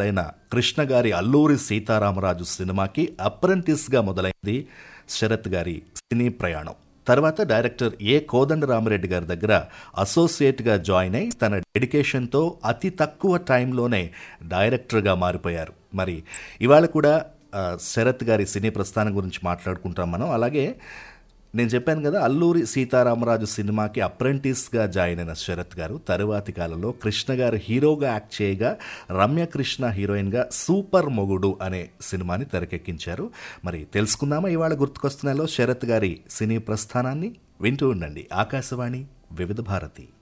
విడుదలైన కృష్ణ గారి అల్లూరి సీతారామరాజు సినిమాకి అప్రెంటిస్గా మొదలైంది శరత్ గారి సినీ ప్రయాణం తర్వాత డైరెక్టర్ ఏ కోదండరామరెడ్డి గారి దగ్గర అసోసియేట్గా జాయిన్ అయి తన డెడికేషన్తో అతి తక్కువ టైంలోనే డైరెక్టర్గా మారిపోయారు మరి ఇవాళ కూడా ఆ, శరత్ గారి సినీ ప్రస్థానం గురించి మాట్లాడుకుంటాం మనం అలాగే నేను చెప్పాను కదా అల్లూరి సీతారామరాజు సినిమాకి అప్రెంటిస్గా జాయిన్ అయిన శరత్ గారు తరువాతి కాలంలో కృష్ణ గారు హీరోగా యాక్ట్ చేయగా రమ్య కృష్ణ హీరోయిన్గా సూపర్ మొగుడు అనే సినిమాని తెరకెక్కించారు మరి తెలుసుకుందామా ఇవాళ గుర్తుకొస్తున్నాలో శరత్ గారి సినీ ప్రస్థానాన్ని వింటూ ఉండండి ఆకాశవాణి వివిధ భారతి